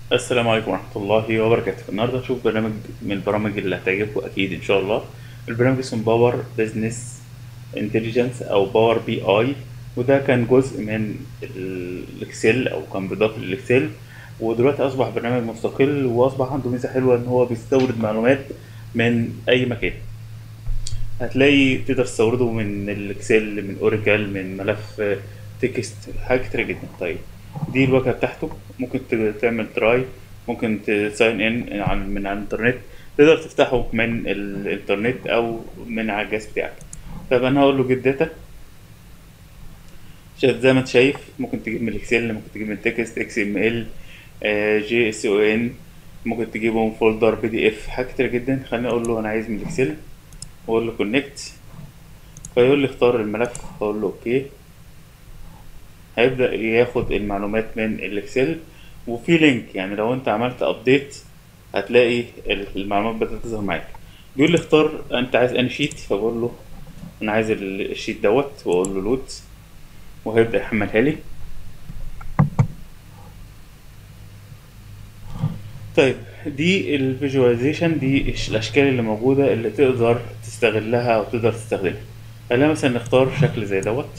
السلام عليكم ورحمة الله وبركاته النهاردة هنشوف برنامج من البرامج اللي هتعجبكم أكيد إن شاء الله البرنامج اسمه باور بزنس انتليجنس أو باور بي آي وده كان جزء من ال- الإكسل أو كان بيضاف للإكسل ودلوقتي أصبح برنامج مستقل وأصبح عنده ميزة حلوة إن هو بيستورد معلومات من أي مكان هتلاقي تقدر تستورده من الإكسل من أوراكل من ملف تكست حاجات كتير جدا طيب دي الواجهة بتاعته ممكن ت- تعمل تراي ممكن تساين ان عن من على الانترنت تقدر تفتحه من الانترنت او من على الجهاز بتاعك طيب انا هقول له جيت داتا شايف زي ما انت شايف ممكن تجيب من الاكسل ممكن تجيب من تكست اكس ام ال جي اس او ان ممكن تجيبه من فولدر بي دي اف حاجات كتير جدا خليني اقول له انا عايز من الاكسل واقول له كونكت فيقول لي اختار الملف اقول له اوكي هيبدأ ياخد المعلومات من الاكسل وفي لينك يعني لو انت عملت ابديت هتلاقي المعلومات بدأت تظهر معاك بيقول لي اختار انت عايز انهي شيت فبقول له انا عايز ال- الشيت دوت واقول له لود وهيبدأ يحملها لي طيب دي الفيجواليزيشن دي الش- الاشكال اللي موجودة اللي تقدر تستغلها او تقدر تستخدمها خلينا مثلا نختار شكل زي دوت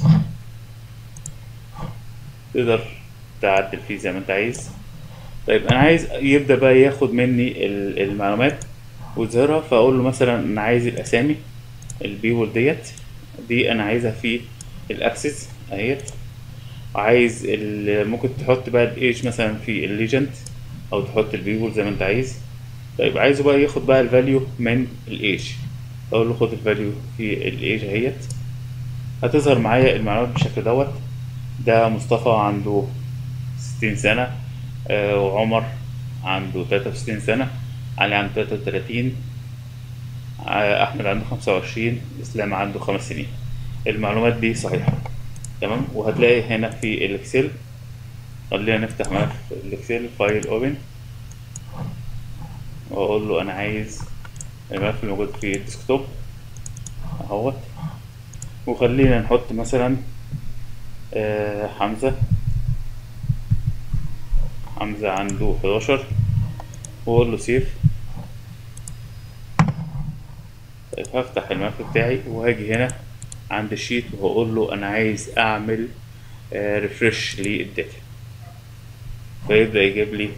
تقدر تعدل فيه زي ما انت عايز طيب انا عايز يبدا بقى ياخد مني ال- المعلومات ويظهرها فاقول له مثلا انا عايز الاسامي البيبول ديت دي انا عايزها في الاكسس اهيت عايز ال- ممكن تحط بقى الايج مثلا في الليجند او تحط البيبول زي ما انت عايز طيب عايزه بقى ياخد بقى الفاليو من الايج اقول له خد الفاليو في الايج اهيت هتظهر معايا المعلومات بالشكل دوت ده مصطفى عنده ستين سنة آه، وعمر عنده تلاتة وستين سنة علي عنده تلاتة وتلاتين آه، أحمد عنده خمسة وعشرين إسلام عنده خمس سنين المعلومات دي صحيحة تمام وهتلاقي هنا في الإكسل خلينا نفتح ملف الإكسل فايل أوبن وأقول له أنا عايز الملف اللي موجود في الديسكتوب أهوت وخلينا نحط مثلا آه، حمزة حمزة عنده 11 وأقول له سيف طيب هفتح الملف بتاعي وهاجي هنا عند الشيت وهقول له أنا عايز أعمل ريفرش للداتا فيبدأ يجيب لي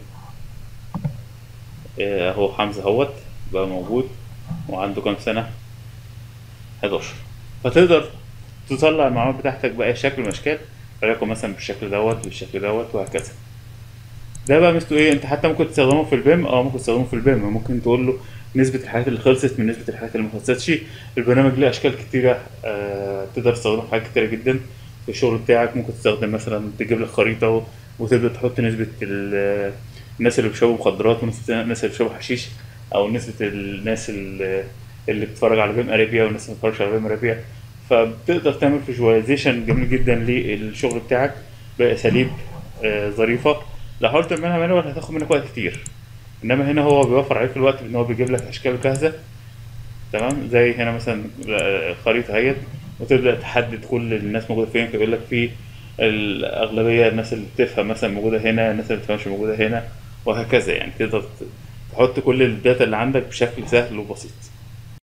آه، أهو حمزة اهوت بقى موجود وعنده كام سنة 11 فتقدر تطلع المعلومات بتاعتك بأي شكل من الأشكال وليكن مثلا بالشكل دوت بالشكل دوت وهكذا ده بقى ميزته ايه انت حتى ممكن تستخدمه في البيم اه ممكن تستخدمه في البيم ممكن تقول له نسبة الحاجات اللي خلصت من نسبة الحاجات اللي ما خلصتش البرنامج له اشكال كتيرة آه تقدر تستخدمه في حاجات كتيرة جدا في الشغل بتاعك ممكن تستخدم مثلا تجيب لك خريطة و- وتبدأ تحط نسبة ال- الناس اللي بيشربوا مخدرات ونسبة الناس اللي بيشربوا حشيش او نسبة الناس اللي اللي بتتفرج على بيم ارابيا والناس اللي ما بتتفرجش على بيم ارابيا فبتقدر تعمل فيجواليزيشن جميل جدا للشغل بتاعك باساليب آه، ظريفه لو حاولت تعملها مانوال هتاخد منك وقت كتير انما هنا هو بيوفر عليك الوقت بان هو بيجيب لك اشكال جاهزه تمام زي هنا مثلا آه، خريطه اهيت وتبدا تحدد كل الناس موجوده فين فيقول لك في الاغلبيه الناس اللي بتفهم مثلا موجوده هنا الناس اللي بتفهمش موجوده هنا وهكذا يعني تقدر تحط كل الداتا اللي عندك بشكل سهل وبسيط